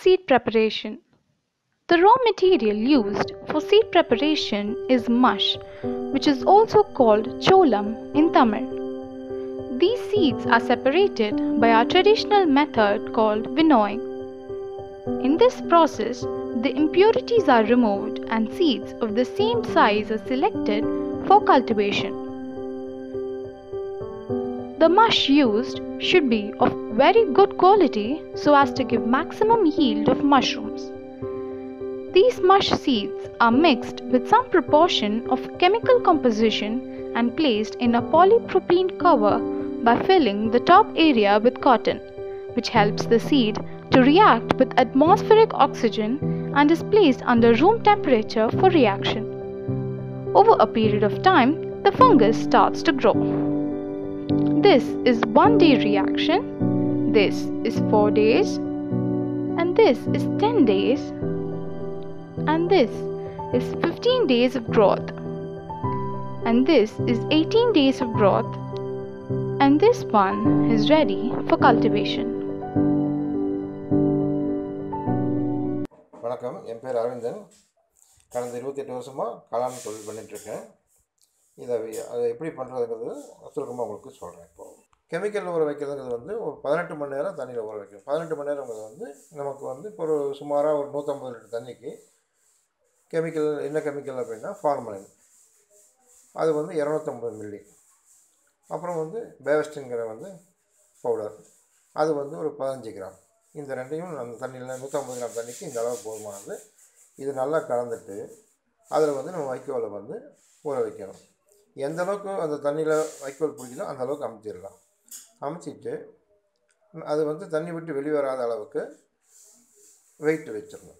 seed preparation. The raw material used for seed preparation is mush, which is also called cholam in Tamil. These seeds are separated by our traditional method called winnowing. In this process, the impurities are removed and seeds of the same size are selected for cultivation. The mush used should be of very good quality so as to give maximum yield of mushrooms. These mush seeds are mixed with some proportion of chemical composition and placed in a polypropylene cover by filling the top area with cotton, which helps the seed to react with atmospheric oxygen and is placed under room temperature for reaction. Over a period of time, the fungus starts to grow. This is one day reaction, this is 4 days, and this is 10 days, and this is 15 days of growth, and this is 18 days of growth, and this one is ready for cultivation. வணக்கம் என் பேர் அரவிந்தன் கடந்த இருபத்தெட்டு வருஷமாக காளான் தொழில் பண்ணிகிட்ருக்கேன் இதை we- அதை எப்படி பண்ணுறதுங்கிறது சுருக்கமாக உங்களுக்கு சொல்கிறேன் இப்போ கெமிக்கல் ஊற வைக்கிறதுங்கிறது வந்து ஒரு பதினெட்டு மணி நேரம் தண்ணியில் ஊற வைக்கணும் பதினெட்டு மணி நேரங்கிறது வந்து நமக்கு வந்து இப்போ ஒரு சுமாராக ஒரு நூற்றம்பது லிட்டர் தண்ணிக்கு கெமிக்கல் என்ன கெமிக்கல் அப்படின்னா ஃபார்மலின் அது வந்து இரநூத்தம்பது மில்லி அப்புறம் வந்து பேவஸ்டின்கிற வந்து பவுடர் அது வந்து ஒரு பதினஞ்சு கிராம் இந்த ரெண்டையும் அந்த தண்ணியில் நூற்றம்பது கிராம் தண்ணிக்கு இந்த அளவு போதுமானது இது நல்லா கலந்துட்டு அதில் வந்து நம்ம வைக்கோலை வந்து ஊற வைக்கணும் எந்த அளவுக்கு அந்த தண்ணியில் வைக்கோல் பிடிக்குதோ அந்த அளவுக்கு அமுத்திடலாம் அமுத்திட்டு அது வந்து தண்ணி விட்டு வெளியே வராத அளவுக்கு வெயிட் வச்சிடணும்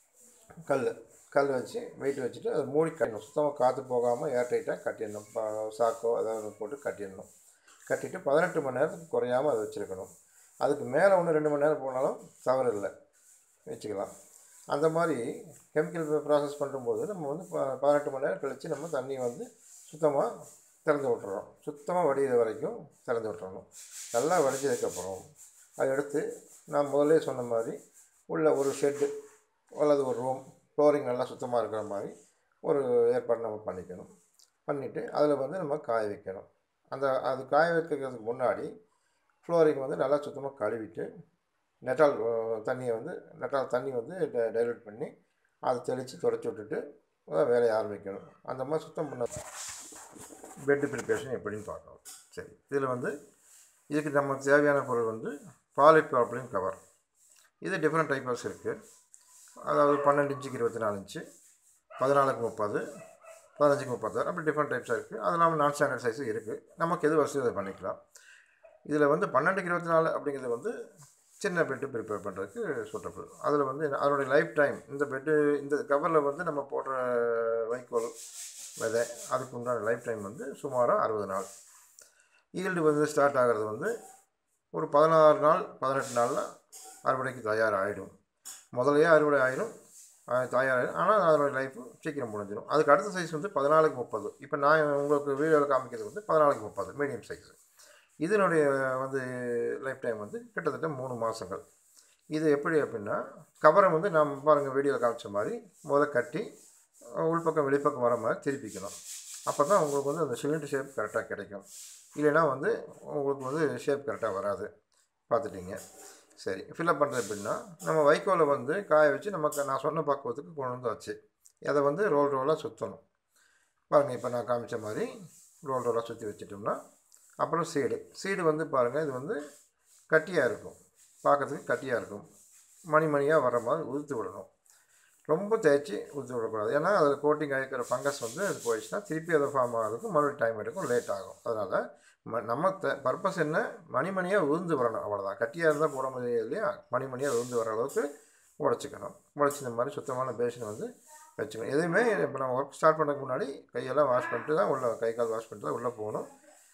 கல் கல் வச்சு வெயிட் வச்சுட்டு அதை மூடி கட்டணும் சுத்தமாக காற்று போகாமல் ஏர் டைட்டாக கட்டிடணும் ப- சாக்கோ ஏதாவது ஒன்று போட்டு கட்டிடணும் கட்டிட்டு பதினெட்டு மணி நேரத்துக்கு குறையாமல் அதை வச்சுருக்கணும் அதுக்கு மேலே ஒன்று ரெண்டு மணி நேரம் போனாலும் தவறு இல்லை வச்சுக்கலாம் அந்த மாதிரி கெமிக்கல் ப்ராசஸ் பண்ணும்போது நம்ம வந்து ப பதினெட்டு மணி நேரம் கழித்து நம்ம தண்ணி வந்து சுத்தமாக திறந்து விட்டுறோம் சுத்தமாக வடிகிற வரைக்கும் திறந்து விட்டுறணும் நல்லா வடிஞ்சதுக்கப்புறம் அதை எடுத்து நான் முதல்ல சொன்ன மாதிரி உள்ள ஒரு ஷெட்டு அல்லது ஒரு ரூம் ஃப்ளோரிங் நல்லா சுத்தமாக இருக்கிற மாதிரி ஒரு ஏற்பாடு நம்ம பண்ணிக்கணும் பண்ணிவிட்டு அதில் வந்து நம்ம காய வைக்கணும் அந்த அது காய வைக்கிறதுக்கு முன்னாடி ஃப்ளோரிங் வந்து நல்லா சுத்தமாக கழுவிட்டு நெட்டால் அஹ், தண்ணியை வந்து நெட்டால் தண்ணி வந்து டைலூட் பண்ணி அதை தெளித்து தொடச்சி விட்டுட்டு அதான் வேலையை ஆரம்பிக்கணும் அந்த மாதிரி சுத்தம் பண்ண பெட் ப்ரிப்பரேஷன் எப்படின்னு பார்க்கணும் சரி இதில் வந்து இதுக்கு நமக்கு தேவையான பொருள் வந்து பாலிப்ராப்ளின் கவர் இது டிஃப்ரெண்ட் டைப்பர்ஸ் இருக்குது அதாவது பன்னெண்டு இன்ச்சுக்கு இருபத்தி நாலு இன்ச்சு பதினாலுக்கு முப்பது பதினஞ்சுக்கு முப்பத்தாறு அப்படி டிஃப்ரெண்ட் டைப்ஸாக இருக்குது அது இல்லாமல் நான் ஸ்டாண்டர்ட் சைஸும் இருக்குது நமக்கு எது வசதி அதை பண்ணிக்கலாம் இதில் வந்து பன்னெண்டுக்கு இருபத்தி நாலு அப்படிங்கிறது வந்து சின்ன பெட்டு ப்ரிப்பேர் பண்ணுறதுக்கு சூட்டபிள் அதில் வந்து அதனுடைய லைஃப் டைம் இந்த பெட்டு இந்த கவரில் வந்து நம்ம போடுற வைக்கோல் விதை அதுக்கு உண்டான லைஃப் டைம் வந்து சுமாராக அறுபது நாள் ஈல்டு வந்து ஸ்டார்ட் ஆகிறது வந்து ஒரு பதினாறு நாள் பதினெட்டு நாளில் அறுவடைக்கு தயார் ஆகிடும் முதலையே அறுவடை ஆயிடும் அஹ் தயாராகிடும் ஆனால் அதனுடைய லைஃப் சீக்கிரம் முடிஞ்சிடும் அதுக்கு அடுத்த சைஸ் வந்து பதினாலுக்கு முப்பது இப்போ நான் உங்களுக்கு வீடியோவில் காமிக்கிறது வந்து பதினாலுக்கு முப்பது மீடியம் சைஸ் இதனுடைய வந்து லைஃப் டைம் வந்து கிட்டத்தட்ட மூணு மாதங்கள் இது எப்படி அப்படின்னா கவரை வந்து நாம் பாருங்கள் வீடியோவில் காமிச்ச மாதிரி முதல்ல கட்டி அஹ் உள்பக்கம் வெளிப்பக்கம் வர மாதிரி திருப்பிக்கணும் அப்போ தான் உங்களுக்கு வந்து அந்த சிலிண்டர் ஷேப் கரெக்டாக கிடைக்கும் இல்லைன்னா வந்து உங்களுக்கு வந்து ஷேப் கரெக்டாக வராது பார்த்துட்டீங்க சரி ஃபில்அப் பண்ணுறது எப்படின்னா நம்ம வைக்கோலை வந்து காய வச்சு நமக்கு நான் சொன்ன பக்குவத்துக்கு கொண்டு வந்து வச்சு அதை வந்து ரோல் ரோலாக சுற்றணும் பாருங்கள் இப்போ நான் காமிச்ச மாதிரி ரோல் ரோலாக சுற்றி வச்சிட்டோம்னா அப்புறம் சீடு சீடு வந்து பாருங்கள் இது வந்து கட்டியாக இருக்கும் பார்க்கறதுக்கு கட்டியாக இருக்கும் மணி மணியாக வர மாதிரி உதுத்து விடணும் ரொம்ப தேய்ச்சி ஊற்றி விடக்கூடாது ஏன்னா அதில் கோட்டிங் ஆகிக்கிற ஃபங்கஸ் வந்து அது போயிடுச்சுன்னா திருப்பி அதை ஃபார்ம் ஆகிறதுக்கு மறுபடியும் டைம் எடுக்கும் லேட் ஆகும் அதனால் ம நம்ம த பர்பஸ் என்ன மணி மணியாக உதிர்ந்து வரணும் அவ்வளோதான் கட்டியாக இருந்தால் போட முடியாது இல்லையா மணி மணியாக உதிர்ந்து வர அளவுக்கு உடச்சிக்கணும் உடச்சி இந்த மாதிரி சுத்தமான பேஷனை வந்து வச்சுக்கணும் எதுவுமே இப்போ நம்ம ஒர்க் ஸ்டார்ட் பண்ணதுக்கு முன்னாடி கையெல்லாம் வாஷ் பண்ணிட்டு தான் உள்ள கை கால் வாஷ் பண்ணிட்டு தான் உள்ளே போகணும்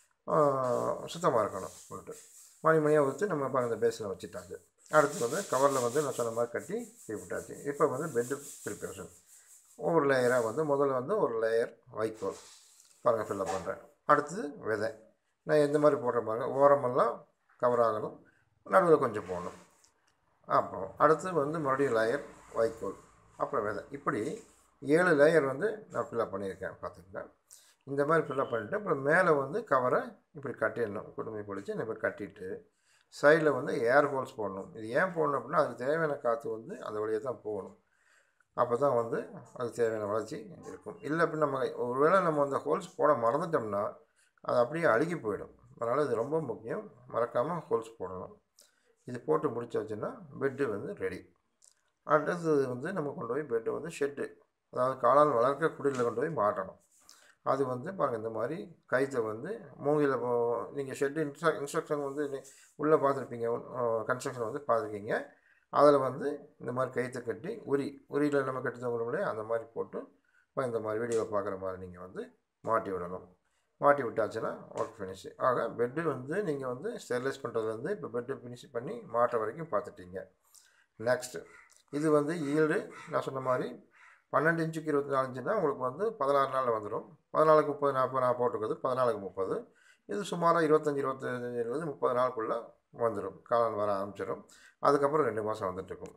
சுத்தமாக இருக்கணும் சொல்லிட்டு மணி மணியாக ஊற்றி நம்ம இப்போ அந்த பேஸில் வச்சுட்டாச்சு அடுத்து வந்து கவரில் வந்து நான் சொன்ன மாதிரி கட்டி விட்டாச்சு இப்போ வந்து பெட்டு ப்ரிப்பரேஷன் ஒவ்வொரு லேயராக வந்து முதல்ல வந்து ஒரு லேயர் வைக்கோல் பாருங்கள் ஃபில்லப் பண்ணுறேன் அடுத்தது விதை நான் எந்த மாதிரி போடுற பாருங்க ஓரமெல்லாம் கவர் ஆகணும் நடுவில் கொஞ்சம் போடணும் அப்புறம் அடுத்து வந்து மறுபடியும் லேயர் வைக்கோல் அப்புறம் விதை இப்படி ஏழு லேயர் வந்து நான் ஃபில்லப் பண்ணியிருக்கேன் பார்த்துக்கங்க இந்த மாதிரி ஃபில்லப் பண்ணிவிட்டு அப்புறம் மேலே வந்து கவரை இப்படி கட்டிடணும் குடும்பம் பிடிச்சி இந்த மாதிரி கட்டிட்டு சைடில் வந்து ஏர் ஹோல்ஸ் போடணும் இது ஏன் போடணும் அப்படின்னா அதுக்கு தேவையான காற்று வந்து அந்த வழியாக தான் போகணும் அப்போ தான் வந்து அதுக்கு தேவையான வளர்ச்சி இருக்கும் இல்லை அப்படின்னு நம்ம ஒருவேளை நம்ம அந்த ஹோல்ஸ் போட மறந்துட்டோம்னா அது அப்படியே அழுகி போயிடும் அதனால் இது ரொம்ப முக்கியம் மறக்காமல் ஹோல்ஸ் போடணும் இது போட்டு முடிச்சாச்சுன்னா பெட்டு வந்து ரெடி அடுத்தது வந்து நம்ம கொண்டு போய் பெட்டு வந்து ஷெட்டு அதாவது காளான் வளர்க்க குடியில் கொண்டு போய் மாட்டணும் அது வந்து பாருங்கள் இந்த மாதிரி கைத்தை வந்து மூங்கில நீங்கள் ஷெட்டு இன்ஸ்ட்ரா இன்ஸ்ட்ரக்ஷன் வந்து உள்ளே பார்த்துருப்பீங்க கன்ஸ்ட்ரக்ஷன் வந்து பார்த்துருக்கீங்க அதில் வந்து இந்த மாதிரி கைத்தை கட்டி உரி உரியில் நம்ம கட்டி தோணும்லே அந்த மாதிரி போட்டு இப்போ இந்த மாதிரி வீடியோவில் பார்க்குற மாதிரி நீங்கள் வந்து மாட்டி விடணும் மாட்டி விட்டாச்சுன்னா ஒர்க் ஃபினிஷ் ஆக பெட்டு வந்து நீங்கள் வந்து ஸ்டெர்லைஸ் பண்ணுறதுலேருந்து இப்போ பெட்டு ஃபினிஷ் பண்ணி மாட்ட வரைக்கும் பார்த்துட்டீங்க நெக்ஸ்ட்டு இது வந்து ஈல்டு நான் சொன்ன மாதிரி பன்னெண்டு இன்ச்சுக்கு இருபத்தி நாலு இன்ச்சுனா உங்களுக்கு வந்து பதினாறு நாளில் வந்துடும் பதினாலுக்கு முப்பது நாற்பது நான் போட்டுக்கிறது பதினாலுக்கு முப்பது இது சுமாராக இருபத்தஞ்சி இருபத்தஞ்சி இருபது முப்பது நாளுக்குள்ளே வந்துடும் காளான் வர ஆரம்பிச்சிடும் அதுக்கப்புறம் ரெண்டு மாதம் வந்துட்டுருக்கும்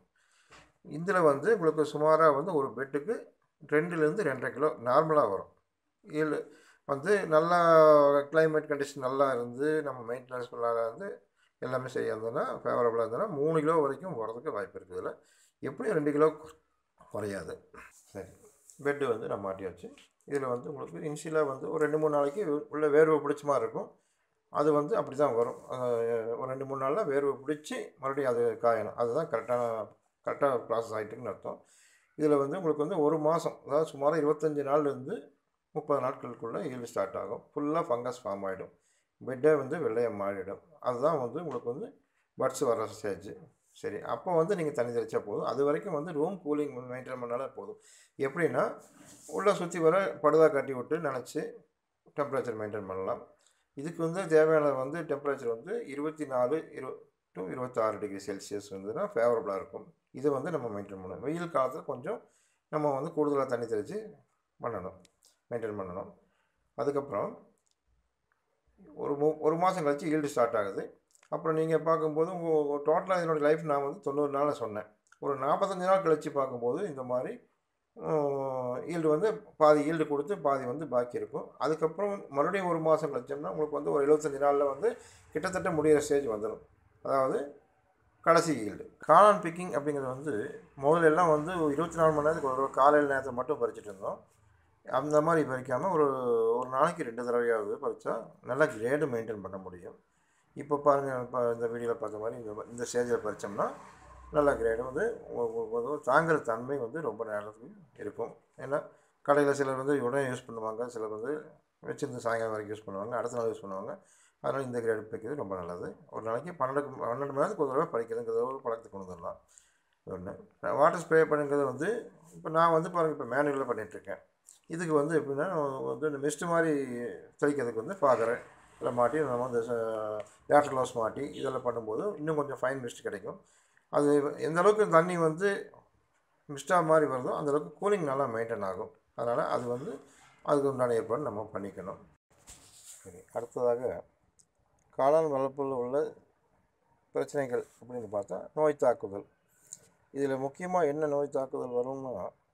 இதில் வந்து உங்களுக்கு சுமாராக வந்து ஒரு பெட்டுக்கு ரெண்டுலேருந்து ரெண்டரை கிலோ நார்மலாக வரும் ஈல்டு வந்து நல்லா கிளைமேட் கண்டிஷன் நல்லா இருந்து நம்ம மெயின்டெனன்ஸ் நல்லா இருந்து எல்லாமே சரியாக இருந்ததுன்னா ஃபேவரபுளாக இருந்ததுன்னா மூணு கிலோ வரைக்கும் போகிறதுக்கு வாய்ப்பு இருக்குது இதில் எப்படியும் ரெண்டு கிலோ குறையாது சரி பெட்டு வந்து நான் மாட்டியாச்சு இதில் வந்து உங்களுக்கு இனிஷியலாக வந்து ஒரு ரெண்டு மூணு நாளைக்கு உள்ள வேர்வை பிடிச்ச மாதிரி இருக்கும் அது வந்து அப்படி தான் வரும் ஒரு ரெண்டு மூணு நாளில் வேர்வை பிடிச்சி மறுபடியும் அது காயணும் அதுதான் கரெக்டான கரெக்டாக ப்ராசஸ் ஆகிட்டுன்னு அர்த்தம் இதில் வந்து உங்களுக்கு வந்து ஒரு மாதம் அதாவது சுமார் இருபத்தஞ்சி நாள்லேருந்து முப்பது நாட்களுக்குள்ளே ஈல்டு ஸ்டார்ட் ஆகும் ஃபுல்லாக ஃபங்கஸ் ஃபார்ம் ஆகிடும் பெட்டே வந்து வெள்ளையாக மாறிடும் அதுதான் வந்து உங்களுக்கு வந்து பட்ஸ் வர ஸ்டேஜ் சரி அப்போ வந்து நீங்கள் தண்ணி தெளிச்சா போதும் அது வரைக்கும் வந்து ரூம் கூலிங் மெயின்டைன் பண்ணாலே போதும் எப்படின்னா உள்ளே சுற்றி வர படுதா கட்டி விட்டு நினச்சி டெம்பரேச்சர் மெயின்டைன் பண்ணலாம் இதுக்கு வந்து தேவையான வந்து டெம்பரேச்சர் வந்து இருபத்தி நாலு இரு டு இருபத்தாறு டிகிரி செல்சியஸ் வந்துன்னா ஃபேவரபுளாக இருக்கும் இதை வந்து நம்ம மெயின்டைன் பண்ணணும் வெயில் காலத்தில் கொஞ்சம் நம்ம வந்து கூடுதலாக தண்ணி தெளித்து பண்ணணும் மெயின்டைன் பண்ணணும் அதுக்கப்புறம் ஒரு மூ ஒரு மாதம் கழிச்சு ஈல்டு ஸ்டார்ட் ஆகுது அப்புறம் நீங்கள் பார்க்கும்போது உங்கள் டோட்டலாக இதனுடைய லைஃப் நான் வந்து தொண்ணூறு நாளில் சொன்னேன் ஒரு நாற்பத்தஞ்சு நாள் கழித்து பார்க்கும்போது இந்த மாதிரி ஈல்டு வந்து பாதி ஈல்டு கொடுத்து பாதி வந்து பாக்கி இருக்கும் அதுக்கப்புறம் மறுபடியும் ஒரு மாதம் கழிச்சோம்னா உங்களுக்கு வந்து ஒரு எழுபத்தஞ்சி நாளில் வந்து கிட்டத்தட்ட முடிகிற ஸ்டேஜ் வந்துடும் அதாவது கடைசி ஈல்டு காளான் பிக்கிங் அப்படிங்கிறது வந்து முதல்ல எல்லாம் வந்து இருபத்தி நாலு மணி நேரத்துக்கு ஒரு காலையில் நேரத்தை மட்டும் பறிச்சுட்டு இருந்தோம் அந்த மாதிரி பறிக்காமல் ஒரு ஒரு நாளைக்கு ரெண்டு தடவையாவது பறித்தா நல்லா கிரேடு மெயின்டைன் பண்ண முடியும் இப்போ பாருங்கள் இப்போ இந்த வீடியோவில் பார்த்த மாதிரி இந்த இந்த ஸ்டேஜில் பறித்தோம்னா நல்ல கிரேடு வந்து வந்து தாங்குற தன்மை வந்து ரொம்ப நேரத்துக்கு இருக்கும் ஏன்னா கடையில் சிலர் வந்து உடனே யூஸ் பண்ணுவாங்க சிலர் வந்து வச்சிருந்து சாயங்காலம் வரைக்கும் யூஸ் பண்ணுவாங்க அடுத்த நாள் யூஸ் பண்ணுவாங்க அதனால் இந்த கிரேடு பறிக்கிறது ரொம்ப நல்லது ஒரு நாளைக்கு பன்னெண்டு பன்னெண்டு மணி நேரத்துக்கு ஒரு தடவை பறிக்கிறதுங்கிறத ஒரு பழக்கத்துக்கு கொண்டு வந்துடலாம் ஒன்று வாட்டர் ஸ்ப்ரே பண்ணுங்கிறது வந்து இப்போ நான் வந்து பாருங்கள் இப்போ மேனுவலில் பண்ணிகிட்ருக்கேன் இதுக்கு வந்து எப்படின்னா வந்து இந்த மிஸ்ட் மாதிரி தெளிக்கிறதுக்கு வந்து பார்க்குறேன் இதில் மாட்டி நம்ம வந்து லேட்டர் க்ளவுஸ் மாட்டி இதெல்லாம் பண்ணும்போது இன்னும் கொஞ்சம் ஃபைன் மிஸ்ட் கிடைக்கும் அது எந்த அளவுக்கு தண்ணி வந்து மிஸ்டாக மாதிரி வருதோ அந்தளவுக்கு கூலிங் நல்லா மெயின்டைன் ஆகும் அதனால் அது வந்து அதுக்கு உண்டான ஏற்பாடு நம்ம பண்ணிக்கணும் சரி அடுத்ததாக காளான் வளர்ப்பில் உள்ள பிரச்சனைகள் அப்படின்னு பார்த்தா நோய் தாக்குதல் இதில் முக்கியமாக என்ன நோய் தாக்குதல் வரும்னா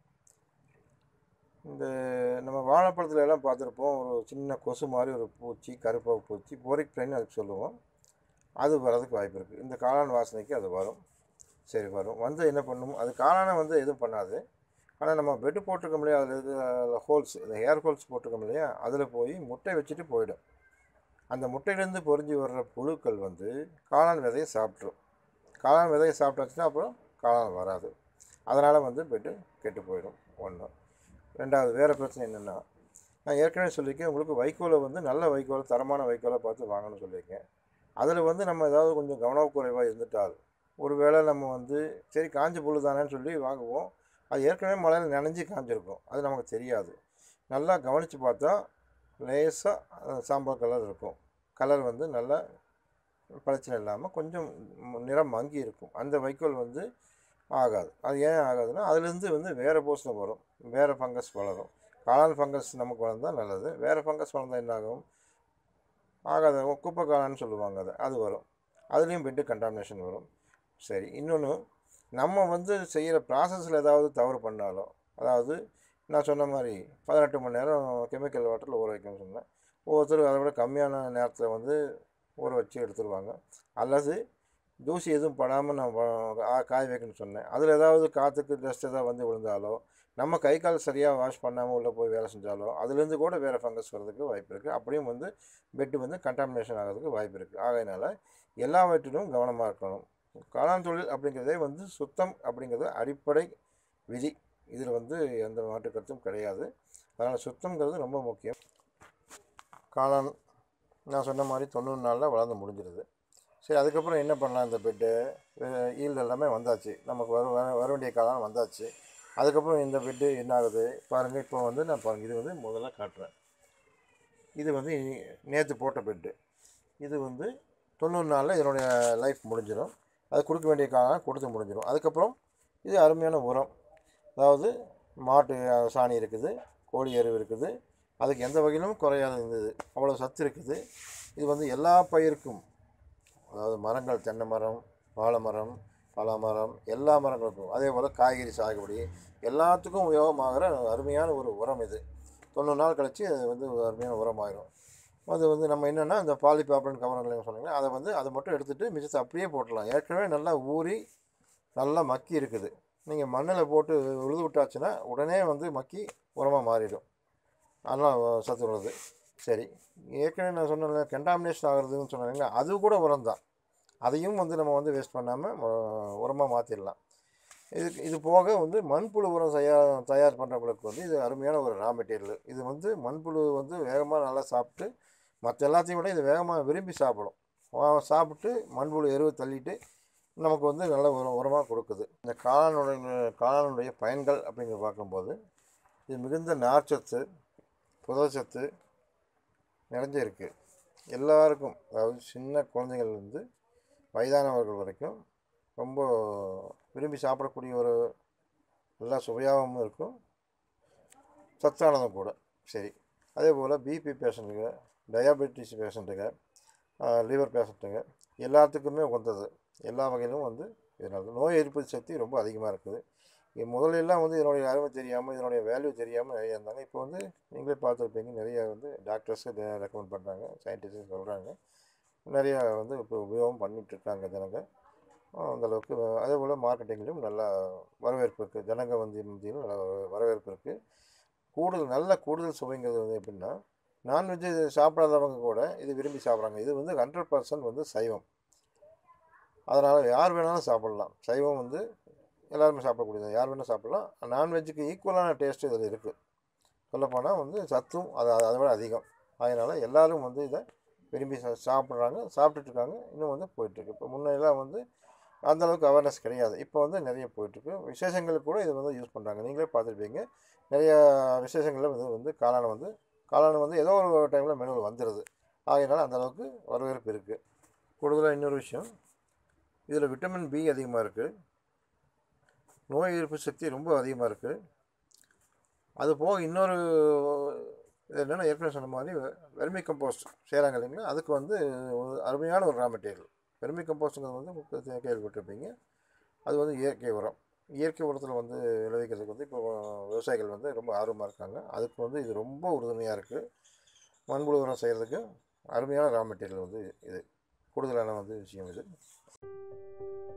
இந்த நம்ம வாழைப்பழத்துல எல்லாம் பார்த்துருப்போம் ஒரு சின்ன கொசு மாதிரி ஒரு பூச்சி கருப்பாக பூச்சி போரிக் பிளைன் அதுக்கு சொல்லுவோம் அது வரதுக்கு வாய்ப்பு இருக்குது இந்த காளான் வாசனைக்கு அது வரும் சரி வரும் வந்து என்ன பண்ணும் அது காளானை வந்து எதுவும் பண்ணாது ஆனால் நம்ம பெட்டு போட்டிருக்கோம் இல்லையா அதில் இருக்கிற ஹோல்ஸ் இந்த ஹேர் ஹோல்ஸ் போட்டிருக்கோம் இல்லையா அதில் போய் முட்டை வச்சுட்டு போயிடும் அந்த முட்டையிலேருந்து பொறிஞ்சு வர்ற புழுக்கள் வந்து காளான் விதையை சாப்பிட்ரும் காளான் விதையை சாப்பிட்டாச்சுன்னா அப்புறம் காளான் வராது அதனால் வந்து பெட்டு கெட்டு போயிடும் ஒன்று ரெண்டாவது வேறு பிரச்சனை என்னென்னா நான் ஏற்கனவே சொல்லியிருக்கேன் உங்களுக்கு வைக்கோலை வந்து நல்ல வைக்கோலை தரமான வைக்கோலை பார்த்து வாங்கணும்னு சொல்லியிருக்கேன் அதில் வந்து நம்ம ஏதாவது கொஞ்சம் கவனக்குறைவாக இருந்துட்டால் ஒருவேளை நம்ம வந்து சரி காஞ்ச புல் தானேன்னு சொல்லி வாங்குவோம் அது ஏற்கனவே மழையில் நனைஞ்சு காஞ்சிருக்கும் அது நமக்கு தெரியாது நல்லா கவனித்து பார்த்தா லேசாக சாம்பார் கலர் இருக்கும் கலர் வந்து நல்லா பிரச்சனை இல்லாமல் கொஞ்சம் நிறம் மங்கி இருக்கும் அந்த வைக்கோல் வந்து ஆகாது அது ஏன் ஆகாதுன்னா அதுலேருந்து வந்து வேறு போஸ்டில் வரும் வேறு ஃபங்கஸ் வளரும் காளான் ஃபங்கஸ் நமக்கு வளர்ந்தால் நல்லது வேறு ஃபங்கஸ் வளர்ந்தால் என்ன ஆகும் ஆகாத குப்பை காளான்னு சொல்லுவாங்க அதை அது வரும் அதுலேயும் பெட்டு கண்டாமினேஷன் வரும் சரி இன்னொன்று நம்ம வந்து செய்கிற ப்ராசஸில் ஏதாவது தவறு பண்ணாலோ அதாவது நான் சொன்ன மாதிரி பதினெட்டு மணி நேரம் கெமிக்கல் வாட்டரில் ஊற வைக்கணும்னு சொன்னேன் ஒவ்வொருத்தரும் அதை விட கம்மியான நேரத்தில் வந்து ஊற வச்சு எடுத்துருவாங்க அல்லது தூசி எதுவும் படாமல் நான் வ- ஆ- காய வைக்கணும்னு சொன்னேன் அதில் ஏதாவது காற்றுக்கு டஸ்ட் ஏதாவது வந்து விழுந்தாலோ நம்ம கை கால் சரியாக வாஷ் பண்ணாமல் உள்ளே போய் வேலை செஞ்சாலோ அதுலேருந்து கூட வேறு ஃபங்கஸ் வர்றதுக்கு வாய்ப்பு இருக்குது அப்படியும் வந்து பெட்டு வந்து கண்டாமினேஷன் ஆகிறதுக்கு வாய்ப்பு இருக்குது ஆகையினால எல்லாவற்றிலும் கவனமாக இருக்கணும் காளான் தொழில் அப்படிங்கிறதே வந்து சுத்தம் அப்படிங்கிறது அடிப்படை விதி இதில் வந்து எந்த மாற்று கருத்தும் கிடையாது அதனால் சுத்தம்ங்கிறது ரொம்ப முக்கியம் காளான் நான் சொன்ன மாதிரி தொண்ணூறு நாளில் வளர்ந்து முடிஞ்சிருது சரி அதுக்கப்புறம் என்ன பண்ணலாம் இந்த பெட்டு ஈல்டு எல்லாமே வந்தாச்சு நமக்கு வர வர- வர வேண்டிய காலம் வந்தாச்சு அதுக்கப்புறம் இந்த பெட்டு என்ன ஆகுது பாருங்கள் இப்போ வந்து நான் பாருங்கள் இது வந்து முதல்ல காட்டுறேன் இது வந்து நேற்று போட்ட பெட்டு இது வந்து தொண்ணூறு நாளில் இதனுடைய லைஃப் முடிஞ்சிடும் அது கொடுக்க வேண்டிய காலம் கொடுத்து முடிஞ்சிடும் அதுக்கப்புறம் இது அருமையான உரம் அதாவது மாட்டு அஹ், சாணி இருக்குது கோழி எருவு இருக்குது அதுக்கு எந்த வகையிலும் குறையாத இருந்தது அவ்வளோ சத்து இருக்குது இது வந்து எல்லா பயிருக்கும் அதாவது மரங்கள் தென்னை மரம் வாழை மரம் பலா மரம் எல்லா மரங்களுக்கும் அதே போல் காய்கறி சாகுபடி எல்லாத்துக்கும் உபயோகமாகிற அருமையான ஒரு உரம் இது தொண்ணூறு நாள் கழிச்சு அது வந்து ஒரு அருமையான உரமாயிரும் அது வந்து நம்ம என்னென்னா இந்த பாலிபாப்டன் கவரங்கள் சொன்னீங்களா அதை வந்து அதை மட்டும் எடுத்துகிட்டு மிச்சத்தை அப்படியே போட்டுடலாம் ஏற்கனவே நல்லா ஊறி நல்லா மக்கி இருக்குது நீங்கள் மண்ணில் போட்டு உழுது விட்டாச்சுன்னா உடனே வந்து மக்கி உரமாக மாறிடும் அதெல்லாம் சத்து உள்ளது சரி ஏற்கனவே நான் சொன்னேன்ல கண்டாமினேஷன் ஆகுறதுன்னு சொன்னாங்க அது கூட உரம் தான் அதையும் வந்து நம்ம வந்து வேஸ்ட் பண்ணாமல் உரமாக மாற்றிடலாம் இதுக்கு இது போக வந்து மண்புழு உரம் தயார் தயார் பண்ணுறவங்களுக்கு வந்து இது அருமையான ஒரு ரா மெட்டீரியல் இது வந்து மண்புழு வந்து வேகமாக நல்லா சாப்பிட்டு மற்ற எல்லாத்தையும் விட இது வேகமாக விரும்பி சாப்பிடும் வா- சாப்பிட்டு மண்புழு எருவு தள்ளிட்டு நமக்கு வந்து நல்ல உரம் உரமாக கொடுக்குது இந்த காளானுடைய காளானுடைய பயன்கள் அப்படிங்கிற பார்க்கும்போது இது மிகுந்த நார்ச்சத்து புதச்சத்து நிறைஞ்சிருக்கு எல்லாருக்கும் அதாவது சின்ன குழந்தைங்கள்லேருந்து வயதானவர்கள் வரைக்கும் ரொம்ப விரும்பி சாப்பிடக்கூடிய ஒரு நல்லா சுவையாகவும் இருக்கும் சத்தானதும் கூட சரி அதே போல் பிபி பேஷண்ட்டுங்க டயாபெட்டிஸ் பேஷண்ட்டுங்க லிவர் பேஷண்ட்டுங்க எல்லாத்துக்குமே உகந்தது எல்லா வகையிலும் வந்து இதனால் நோய் எதிர்ப்பு சக்தி ரொம்ப அதிகமாக இருக்குது இது முதல்ல எல்லாம் வந்து இதனுடைய அருமை தெரியாமல் இதனுடைய வேல்யூ தெரியாமல் நிறைய இருந்தாங்க இப்போ வந்து நீங்களே பார்த்துருப்பீங்க நிறைய வந்து டாக்டர்ஸு ரெக்கமெண்ட் பண்ணுறாங்க சயின்டிஸ்ட் சொல்கிறாங்க நிறையா வந்து இப்போ உபயோகம் பண்ணிட்டு இருக்காங்க ஜனங்க அஹ் அந்த அளவுக்கு அதே போல் மார்க்கெட்டிங்லேயும் நல்லா வரவேற்பு இருக்குது ஜனங்க வந்து மத்தியிலும் நல்ல வர- வரவேற்பு இருக்குது கூடுதல் நல்ல கூடுதல் சுவைங்கிறது வந்து எப்படின்னா நான்வெஜ்ஜு சாப்பிடாதவங்க கூட இது விரும்பி சாப்பிட்றாங்க இது வந்து ஹண்ட்ரட் பர்சன்ட் வந்து சைவம் அதனால் யார் வேணாலும் சாப்பிட்லாம் சைவம் வந்து எல்லாருமே சாப்பிடக்கூடியது யார் வேணாலும் சாப்பிட்லாம் நான்வெஜ்ஜுக்கு ஈக்குவலான டேஸ்ட்டு இதில் இருக்குது சொல்லப்போனால் வந்து சத்தும் அது அது- அதை விட அதிகம் அதனால் எல்லாரும் வந்து இதை விரும்பி சா சாப்பிட்றாங்க சாப்பிட்டுட்டு இருக்காங்க இன்னும் வந்து போயிட்டுருக்கு இப்போ முன்னெல்லாம் வந்து அந்த அளவுக்கு அவேர்னஸ் கிடையாது இப்போ வந்து நிறைய போயிட்டுருக்கு விசேஷங்களுக்கு கூட இதை வந்து யூஸ் பண்ணுறாங்க நீங்களே பார்த்துருப்பீங்க நிறைய விசேஷங்களில் வந்து வந்து காளான் வந்து காளான் வந்து ஏதோ ஒரு டைமில் மெனுவில் வந்துடுது ஆகையினால அந்த அளவுக்கு வரவேற்பு இருக்குது கூடுதலாக இன்னொரு விஷயம் இதில் விட்டமின் பி அதிகமாக இருக்குது நோய் எதிர்ப்பு சக்தி ரொம்ப அதிகமாக இருக்குது அது போக இன்னொரு இது என்னென்னா ஏற்கனவே சொன்ன மாதிரி வெர்மி கம்போஸ்ட் செய்கிறாங்க இல்லைங்களா அதுக்கு வந்து ஒரு அருமையான ஒரு ரா மெட்டீரியல் வெர்மி கம்போஸ்ட்டுங்கிறது வந்து உங்களுக்கு கேள்விப்பட்டிருப்பீங்க அது வந்து இயற்கை உரம் இயற்கை உரத்தில் வந்து விளைவிக்கிறதுக்கு வந்து இப்போ விவசாயிகள் வந்து ரொம்ப ஆர்வமாக இருக்காங்க அதுக்கு வந்து இது ரொம்ப உறுதுணையாக இருக்குது மண்புழு உரம் செய்கிறதுக்கு அருமையான ரா மெட்டீரியல் வந்து இது கூடுதலான வந்து விஷயம் இது